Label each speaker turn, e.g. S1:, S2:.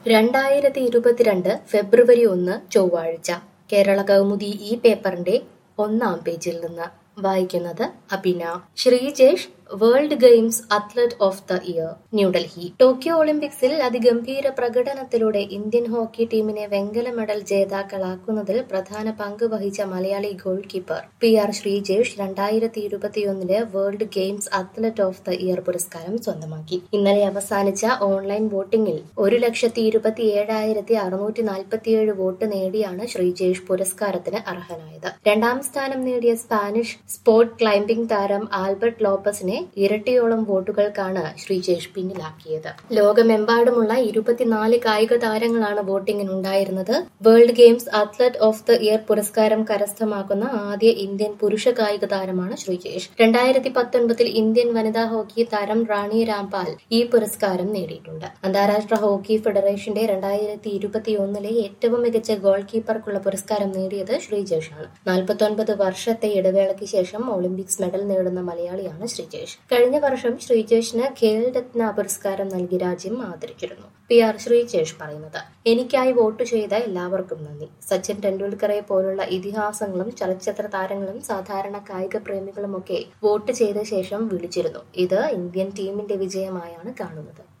S1: രണ്ടായിരത്തി ഇരുപത്തിരണ്ട് ഫെബ്രുവരി ഒന്ന് ചൊവ്വാഴ്ച കേരള കൗമുദി ഈ പേപ്പറിന്റെ ഒന്നാം പേജിൽ നിന്ന് വായിക്കുന്നത് Abina Sreejesh world games athlete of the year New Delhi Tokyo ഒളിമ്പിക്സിൽ അതിഗംഭീര പ്രകടനത്തിലൂടെ ഇന്ത്യൻ ഹോക്കി ടീമിനെ വെങ്കല മെഡൽ ജേതാക്കളാക്കുന്നതിൽ പ്രധാന പങ്ക് വഹിച്ച Malayali goalkeeper P R Sreejesh രണ്ടായിരത്തി ഇരുപത്തിയൊന്നിലെ world games athlete of the year പുരസ്കാരം സ്വന്തമാക്കി ഇന്നലെ അവസാനിച്ച ഓൺലൈൻ വോട്ടിംഗിൽ ഒരു ലക്ഷത്തി ഇരുപത്തി ഏഴായിരത്തി അറുന്നൂറ്റി നാൽപ്പത്തിയേഴ് വോട്ട് നേടിയാണ് ശ്രീജേഷ് പുരസ്കാരത്തിന് അർഹനായത് രണ്ടാം സ്ഥാനം നേടിയ സ്പാനിഷ് സ്പോർട്ട് ക്ലൈംബിംഗ് താരം ആൽബർട്ട് ലോപ്പസിനെ ഇരട്ടിയോളം വോട്ടുകൾക്കാണ് ശ്രീജേഷ് പിന്നിലാക്കിയത് ലോകമെമ്പാടുമുള്ള ഇരുപത്തിനാല് കായിക താരങ്ങളാണ് വോട്ടിംഗിനുണ്ടായിരുന്നത് world games athlete of the year പുരസ്കാരം കരസ്ഥമാക്കുന്ന ആദ്യ ഇന്ത്യൻ പുരുഷ കായിക താരമാണ് ശ്രീജേഷ് രണ്ടായിരത്തി പത്തൊൻപതിൽ ഇന്ത്യൻ വനിതാ ഹോക്കി താരം റാണി രാംപാൽ ഈ പുരസ്കാരം നേടിയിട്ടുണ്ട് അന്താരാഷ്ട്ര ഹോക്കി ഫെഡറേഷന്റെ രണ്ടായിരത്തി ഇരുപത്തിയൊന്നിലെ ഏറ്റവും മികച്ച ഗോൾ കീപ്പർക്കുള്ള പുരസ്കാരം നേടിയത് ശ്രീജേഷാണ് നാൽപ്പത്തൊൻപത് വർഷത്തെ ഇടവേളയ്ക്ക് ശേഷം ഒളിമ്പിക്സ് മെഡൽ നേടുന്ന മലയാളിയാണ് ശ്രീജേഷ് കഴിഞ്ഞ വർഷം ശ്രീജേഷിന് ഖേൽ രത്ന പുരസ്കാരം നൽകി രാജ്യം ആദരിച്ചിരുന്നു പി ആർ ശ്രീജേഷ് പറയുന്നത് എനിക്കായി വോട്ട് ചെയ്ത എല്ലാവർക്കും നന്ദി സച്ചിൻ ടെണ്ടുൽക്കറെ പോലുള്ള ഇതിഹാസങ്ങളും ചലച്ചിത്ര താരങ്ങളും സാധാരണ കായിക പ്രേമികളുമൊക്കെ വോട്ട് ചെയ്ത ശേഷം വിളിച്ചിരുന്നു ഇത് ഇന്ത്യൻ ടീമിന്റെ വിജയമായാണ് കാണുന്നത്